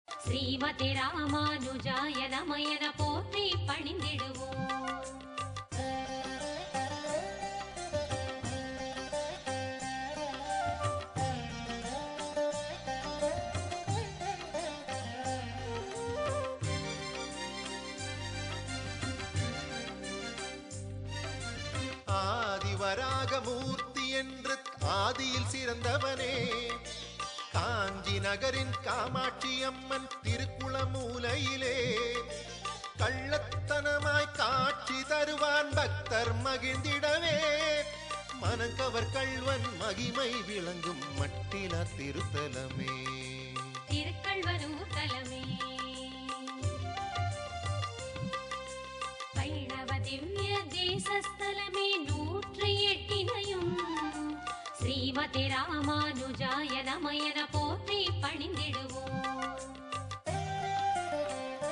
ஸ்ரீமதி ராமானுஜாய நமயன போற்றி பணிந்திடுவோம் ஆதிவராக மூர்த்தி என்று ஆதியில் சிறந்தவனே காஞ்சி நகரின் காமாட்சி அம்மன் திருக்குளமூலையிலே கள்ளத்தனமாய் காட்சி தருவான் பக்தர் மகிழ்ந்திடவே மனங்கவர் கள்வன் மகிமை விளங்கும் மட்டில திருத்தலமே திருக்கள்வரூர் தலமே வைணவ திவ்ய தேசஸ்தலமே நூற்றி எட்டினையும் ஸ்ரீமதி ராமானுஜாய